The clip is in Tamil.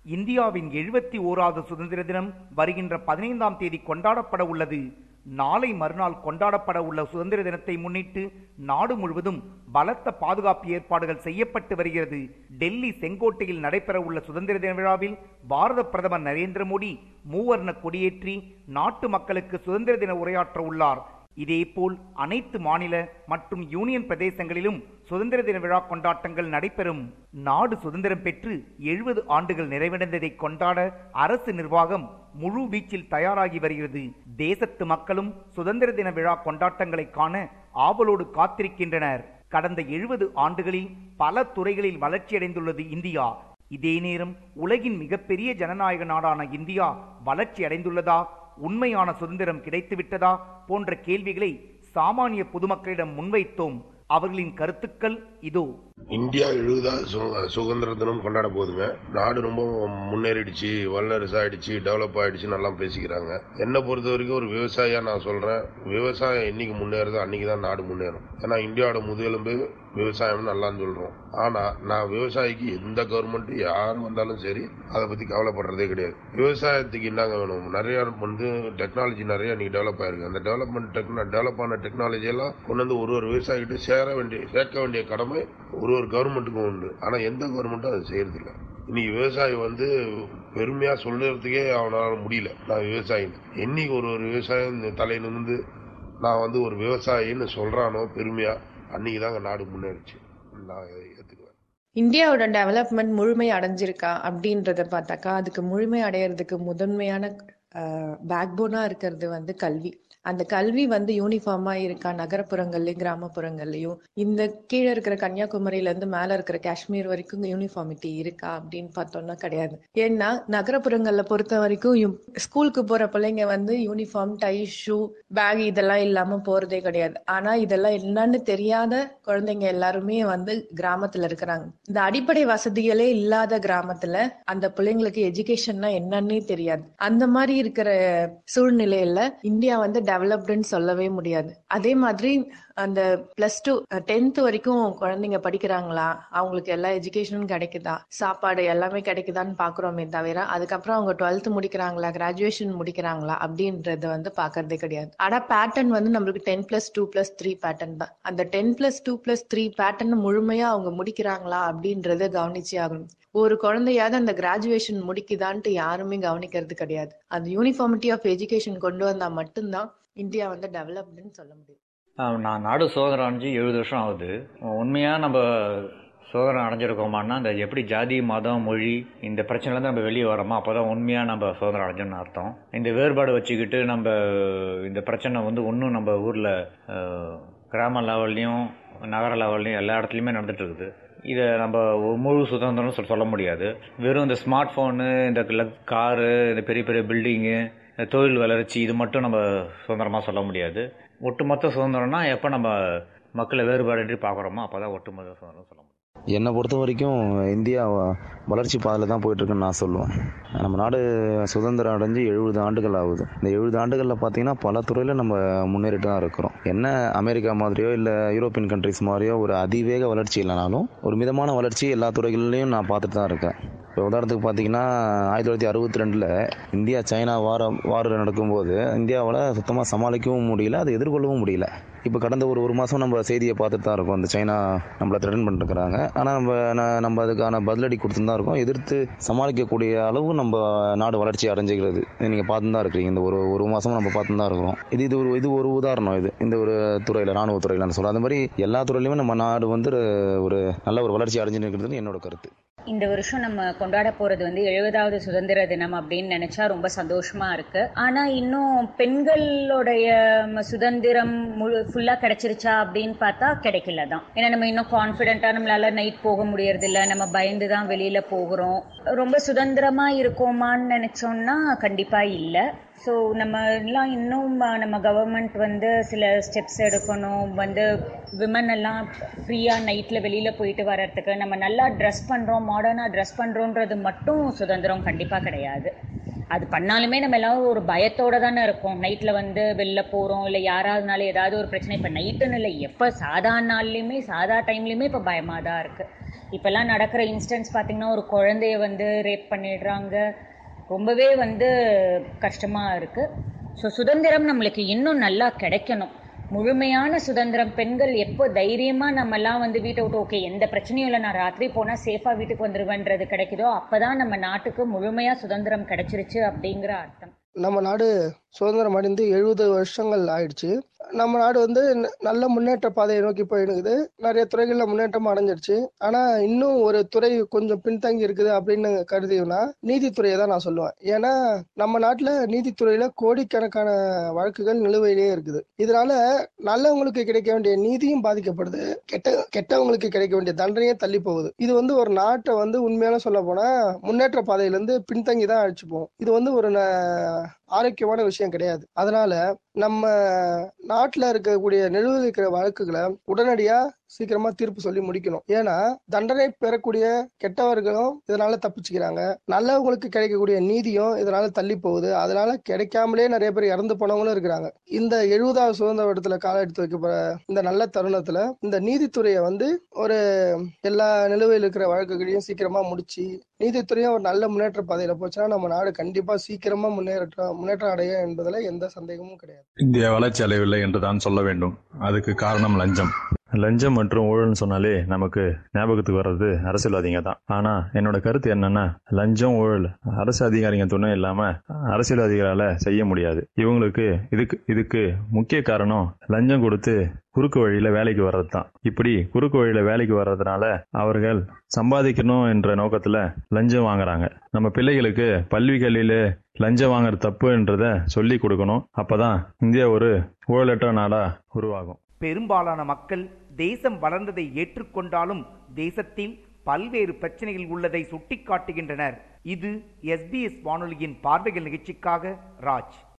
இந்தியாவின் எழுபத்தி ஓராவது சுதந்திர தினம் வருகின்ற பதினைந்தாம் தேதி கொண்டாடப்பட உள்ளது நாளை மறுநாள் கொண்டாடப்பட உள்ள சுதந்திர தினத்தை முன்னிட்டு நாடு முழுவதும் பலத்த பாதுகாப்பு ஏற்பாடுகள் செய்யப்பட்டு வருகிறது டெல்லி செங்கோட்டையில் நடைபெற உள்ள சுதந்திர தின விழாவில் பாரத பிரதமர் நரேந்திர மோடி மூவர்ண கொடியேற்றி நாட்டு மக்களுக்கு சுதந்திர தின உரையாற்ற உள்ளார் இதேபோல் அனைத்து மாநில மற்றும் யூனியன் பிரதேசங்களிலும் சுதந்திர தின விழா கொண்டாட்டங்கள் நடைபெறும் நாடு சுதந்திரம் பெற்று எழுபது ஆண்டுகள் நிறைவடைந்ததை கொண்டாட அரசு நிர்வாகம் முழு வீச்சில் தயாராகி வருகிறது தேசத்து மக்களும் சுதந்திர தின விழா கொண்டாட்டங்களை காண ஆவலோடு காத்திருக்கின்றனர் கடந்த எழுபது ஆண்டுகளில் பல துறைகளில் வளர்ச்சியடைந்துள்ளது இந்தியா இதே நேரம் உலகின் மிகப்பெரிய ஜனநாயக நாடான இந்தியா வளர்ச்சி அடைந்துள்ளதா உண்மையான சுதந்திரம் கிடைத்துவிட்டதா போன்ற கேள்விகளை சாமானிய பொதுமக்களிடம் முன்வைத்தோம் அவர்களின் கருத்துக்கள் இதோ இந்தியா எழுபதாவது சு- சுதந்திர தினம் கொண்டாட போகுதுங்க நாடு ரொம்ப முன்னேறிடுச்சு வல்லரசு ஆயிடுச்சு டெவலப் ஆயிடுச்சு நல்லா பேசிக்கிறாங்க என்னை பொறுத்த வரைக்கும் ஒரு விவசாயியா நான் சொல்றேன் விவசாயம் என்னைக்கு முன்னேறுதோ அன்னைக்கு தான் நாடு முன்னேறும் ஏன்னா இந்தியாவோட முதுகெலும்பு விவசாயம் நல்லான்னு சொல்றோம் ஆனா நான் விவசாயிக்கு எந்த கவர்மெண்ட் யார் வந்தாலும் சரி அதை பத்தி கவலைப்படுறதே கிடையாது விவசாயத்துக்கு என்னங்க வேணும் நிறைய வந்து டெக்னாலஜி நிறைய நீ டெவலப் ஆயிருக்கு அந்த டெவலப்மெண்ட் டெக்னா டெவலப் ஆன டெக்னாலஜி எல்லாம் கொண்டு வந்து ஒரு ஒரு விவசாயிகிட்ட சேர வேண்டிய சேர்க்க வேண்டிய கடமை ஒரு ஒரு கவர்மெண்ட்டுக்கும் உண்டு ஆனா எந்த கவர்மெண்ட்டும் அதை செய்யறது இல்ல இன்னைக்கு விவசாயி வந்து பெருமையா சொல்லுறதுக்கே அவனால முடியல நான் விவசாயின்னு என்னைக்கு ஒரு ஒரு விவசாயம் இந்த தலையில இருந்து நான் வந்து ஒரு விவசாயின்னு சொல்றானோ பெருமையா அன்னைக்கு தாங்க நாடு முன்னேறிச்சு நான் இதை ஏத்துக்குவேன் இந்தியாவோட டெவலப்மெண்ட் முழுமை அடைஞ்சிருக்கா அப்படின்றத பார்த்தாக்கா அதுக்கு முழுமை அடையிறதுக்கு முதன்மையான பேக்போனா இருக்கிறது வந்து கல்வி அந்த கல்வி வந்து யூனிஃபார்மா இருக்கா நகரப்புறங்கள்லயும் கிராமப்புறங்கள்லயும் இந்த கீழே இருக்கிற கன்னியாகுமரியில இருந்து மேல இருக்கிற காஷ்மீர் வரைக்கும் யூனிஃபார்மிட்டி இருக்கா அப்படின்னு பார்த்தோம்னா கிடையாது ஏன்னா நகரப்புறங்கள்ல பொறுத்த வரைக்கும் யு- ஸ்கூலுக்கு போற பிள்ளைங்க வந்து யூனிஃபார்ம் டை ஷூ பேக் இதெல்லாம் இல்லாம போறதே கிடையாது ஆனா இதெல்லாம் என்னன்னு தெரியாத குழந்தைங்க எல்லாருமே வந்து கிராமத்துல இருக்கிறாங்க இந்த அடிப்படை வசதிகளே இல்லாத கிராமத்துல அந்த பிள்ளைங்களுக்கு எஜுகேஷன்னா என்னன்னே தெரியாது அந்த மாதிரி இருக்கிற சூழ்நிலையில இந்தியா வந்து டெவலப்டுன்னு சொல்லவே முடியாது அதே மாதிரி அந்த பிளஸ் டூ டென்த் வரைக்கும் குழந்தைங்க படிக்கிறாங்களா அவங்களுக்கு எல்லா எஜுகேஷனும் கிடைக்குதா சாப்பாடு எல்லாமே கிடைக்குதான்னு பாக்குறோமே தவிர அதுக்கப்புறம் அவங்க டுவெல்த் முடிக்கிறாங்களா கிராஜுவேஷன் முடிக்கிறாங்களா அப்படின்றத வந்து பாக்குறதே கிடையாது ஆனா பேட்டர்ன் வந்து நம்மளுக்கு ten plus two plus three pattern தான் அந்த ten plus two plus three pattern முழுமையா அவங்க முடிக்கிறாங்களா அப்படின்றத கவனிச்சே ஆகணும் ஒரு குழந்தையாவது அந்த கிராஜுவேஷன் முடிக்குதான்ட்டு யாருமே கவனிக்கிறது கிடையாது அந்த யூனிஃபார்மிட்டி ஆஃப் எஜுகேஷன் கொண்டு வந்தா மட்டும்தான் இந்தியா வந்து டெவலப்டுன்னு சொல்ல முடியும் ஆஹ் நான் நாடு சுதந்திரம் அடைஞ்சு எழுபது வருஷம் ஆகுது உண்மையாக நம்ம சுதந்திரம் அடைஞ்சிருக்கோமான்னா அந்த எப்படி ஜாதி மதம் மொழி இந்த பிரச்சனைலேருந்து நம்ம வெளியே வரோமோ அப்போ தான் உண்மையாக நம்ம சுதந்திரம் அடைஞ்சோம்னு அர்த்தம் இந்த வேறுபாடு வச்சுக்கிட்டு நம்ம இந்த பிரச்சனை வந்து ஒன்றும் நம்ம ஊரில் கிராம லெவல்லையும் நகர லெவல்லையும் எல்லா இடத்துலையுமே நடந்துட்டு இருக்குது இதை நம்ம ஒரு முழு சுதந்திரம்னு சொல்ல சொல்ல முடியாது வெறும் இந்த ஸ்மார்ட் ஃபோனு இந்த காரு இந்த பெரிய பெரிய பில்டிங்கு தொழில் வளர்ச்சி இது மட்டும் நம்ம சுதந்திரமாக சொல்ல முடியாது ஒட்டுமொத்த சுதந்திரம்னா எப்போ நம்ம மக்களை வேறுபாடின்றி பார்க்குறோமோ அப்போ தான் ஒட்டுமொத்த சுதந்திரம் சொல்ல முடியும் என்னை பொறுத்த வரைக்கும் இந்தியா வ- வளர்ச்சி பாதையில் தான் போயிட்டுருக்குன்னு நான் சொல்லுவேன் நம்ம நாடு சுதந்திரம் அடைஞ்சு எழுபது ஆண்டுகள் ஆகுது இந்த எழுபது ஆண்டுகளில் பார்த்தீங்கன்னா பல துறையில் நம்ம முன்னேறிட்டு தான் இருக்கிறோம் என்ன அமெரிக்கா மாதிரியோ இல்லை யூரோப்பியன் கண்ட்ரிஸ் மாதிரியோ ஒரு அதிவேக வளர்ச்சி இல்லைனாலும் ஒரு மிதமான வளர்ச்சி எல்லா துறைகள்லையும் நான் பார்த்துட்டு தான் இருக்கேன் இப்போ உதாரணத்துக்கு பார்த்தீங்கன்னா ஆயிரத்தி தொள்ளாயிரத்தி அறுபத்தி ரெண்டில் இந்தியா சைனா வாரம் வார் நடக்கும்போது இந்தியாவால் சுத்தமாக சமாளிக்கவும் முடியல அதை எதிர்கொள்ளவும் முடியல இப்போ கடந்த ஒரு ஒரு மாதம் நம்ம செய்தியை பார்த்துட்டு தான் இருக்கோம் இந்த சைனா நம்மளை த்ரெட்டன் பண்ணிருக்கிறாங்க ஆனால் நம்ம ந- நம்ம அதுக்கான பதிலடி கொடுத்துட்டு தான் இருக்கோம் எதிர்த்து சமாளிக்கக்கூடிய அளவு நம்ம நாடு வளர்ச்சி அடைஞ்சிக்கிறது நீங்கள் பார்த்து தான் இருக்கிறீங்க இந்த ஒரு ஒரு மாதமும் நம்ம பார்த்து தான் இருக்கிறோம் இது இது ஒரு இது ஒரு உதாரணம் இது இந்த ஒரு துறையில் ராணுவ துறையில் நான் சொல்கிறேன் அந்த மாதிரி எல்லா துறையிலுமே நம்ம நாடு வந்து ஒரு நல்ல ஒரு வளர்ச்சி அடைஞ்சு இருக்கிறதுன்னு என்னோட கருத்து இந்த வருஷம் நம்ம கொண்டாட போறது வந்து எழுபதாவது சுதந்திர தினம் அப்படின்னு நினைச்சா ரொம்ப சந்தோஷமா இருக்கு ஆனா இன்னும் பெண்களுடைய ம, சுதந்திரம் முழு ஃபுல்லா கிடைச்சிருச்சா அப்படின்னு பார்த்தா கிடைக்கல தான் ஏன்னா நம்ம இன்னும் கான்பிடென்ட்டா நம்மளால நைட் போக முடியறது இல்ல நம்ம பயந்து தான் வெளியில போகிறோம் ரொம்ப சுதந்திரமா இருக்கோமான்னு நினைச்சோம்னா கண்டிப்பா இல்ல ஸோ நம்ம எல்லாம் இன்னும் அஹ், நம்ம கவர்மெண்ட் வந்து சில ஸ்டெப்ஸ் எடுக்கணும் வந்து விமன் எல்லாம் ஃப்ரீயாக நைட்டில் வெளியில் போயிட்டு வர்றதுக்கு நம்ம நல்லா ட்ரெஸ் பண்ணுறோம் மாடர்னாக ட்ரெஸ் பண்ணுறோன்றது மட்டும் சுதந்திரம் கண்டிப்பாக கிடையாது அது பண்ணாலுமே நம்ம எல்லாரும் ஒரு பயத்தோட தானே இருக்கோம் நைட்ல வந்து வெளில போறோம் இல்லை யாராவதுனால ஏதாவது ஒரு பிரச்சனை இப்போ நைட்டுன்னு இல்லை எப்போ சாதாரண நாள்லையுமே சாதா டைம்லையுமே இப்போ பயமாக தான் இருக்கு இப்போல்லாம் நடக்கிற இன்ஸ்டன்ஸ் பார்த்தீங்கன்னா ஒரு குழந்தைய வந்து ரேப் பண்ணிடுறாங்க ரொம்பவே வந்து கஷ்டமாக இருக்குது ஸோ சுதந்திரம் நம்மளுக்கு இன்னும் நல்லா கிடைக்கணும் முழுமையான சுதந்திரம் பெண்கள் எப்போ தைரியமாக நம்மலாம் வந்து வீட்டை விட்டு ஓகே எந்த பிரச்சனையும் இல்லை நான் ராத்திரி போனால் சேஃபாக வீட்டுக்கு வந்துடுவேன்றது கிடைக்குதோ அப்போ தான் நம்ம நாட்டுக்கு முழுமையாக சுதந்திரம் கிடைச்சிருச்சு அப்படிங்கிற அர்த்தம் நம்ம நாடு சுதந்திரம் அடைந்து எழுபது வருஷங்கள் ஆயிடுச்சு நம்ம நாடு வந்து ந- நல்ல முன்னேற்ற பாதையை நோக்கி போயிடுக்குது நிறைய துறைகள்ல முன்னேற்றம் அடைஞ்சிருச்சு ஆனா இன்னும் ஒரு துறை கொஞ்சம் பின்தங்கி இருக்குது அப்படின்னு கருதினா நீதித்துறையை தான் நான் சொல்லுவேன் ஏன்னா நம்ம நாட்டுல நீதித்துறையில கோடிக்கணக்கான வழக்குகள் நிலுவையிலேயே இருக்குது இதனால நல்லவங்களுக்கு கிடைக்க வேண்டிய நீதியும் பாதிக்கப்படுது கெட்ட கெட்டவங்களுக்கு கிடைக்க வேண்டிய தண்டனையும் தள்ளி போகுது இது வந்து ஒரு நாட்டை வந்து உண்மையான சொல்ல போனா முன்னேற்ற பாதையில இருந்து பின்தங்கி தான் அழிச்சு போகும் இது வந்து ஒரு ந- ஆரோக்கியமான விஷயம் கிடையாது அதனால நம்ம நாட்டுல இருக்கக்கூடிய நிலுவையில் இருக்கிற வழக்குகளை உடனடியா சீக்கிரமா தீர்ப்பு சொல்லி முடிக்கணும் ஏன்னா தண்டனை பெறக்கூடிய கெட்டவர்களும் இதனால தப்பிச்சுக்கிறாங்க நல்லவங்களுக்கு கிடைக்கக்கூடிய நீதியும் இதனால தள்ளி போகுது அதனால கிடைக்காமலே நிறைய பேர் இறந்து போனவங்களும் இருக்கிறாங்க இந்த எழுபதாவது சுதந்திர இடத்துல கால எடுத்து வைக்க இந்த நல்ல தருணத்துல இந்த நீதித்துறையை வந்து ஒரு எல்லா நிலுவையில் இருக்கிற வழக்குகளையும் சீக்கிரமா முடிச்சு நீதித்துறையும் ஒரு நல்ல முன்னேற்ற பாதையில போச்சுன்னா நம்ம நாடு கண்டிப்பா சீக்கிரமா முன்னேற்றம் முன்னேற்றம் அடையும் என்பதுல எந்த சந்தேகமும் கிடையாது இந்தியா வளர்ச்சி அடையவில்லை என்று தான் சொல்ல வேண்டும் அதுக்கு காரணம் லஞ்சம் லஞ்சம் மற்றும் ஊழல்னு சொன்னாலே நமக்கு ஞாபகத்துக்கு வர்றது அரசியல்வாதிங்க தான் ஆனா என்னோட கருத்து என்னன்னா லஞ்சம் ஊழல் அரசு அதிகாரிங்க துணை இல்லாம அரசியல்வாதிகளால செய்ய முடியாது இவங்களுக்கு இதுக்கு இதுக்கு முக்கிய காரணம் லஞ்சம் கொடுத்து குறுக்கு வழியில வேலைக்கு வர்றது தான் இப்படி குறுக்கு வழியில வேலைக்கு வர்றதுனால அவர்கள் சம்பாதிக்கணும் என்ற நோக்கத்துல லஞ்சம் வாங்குறாங்க நம்ம பிள்ளைகளுக்கு பல்வி கல்வியில லஞ்சம் வாங்குற தப்புன்றத சொல்லி கொடுக்கணும் அப்பதான் இந்தியா ஒரு ஊழலற்ற நாடா உருவாகும் பெரும்பாலான மக்கள் தேசம் வளர்ந்ததை ஏற்றுக்கொண்டாலும் தேசத்தில் பல்வேறு பிரச்சனைகள் உள்ளதை சுட்டிக்காட்டுகின்றனர் இது எஸ்பிஎஸ் வானொலியின் பார்வைகள் நிகழ்ச்சிக்காக ராஜ்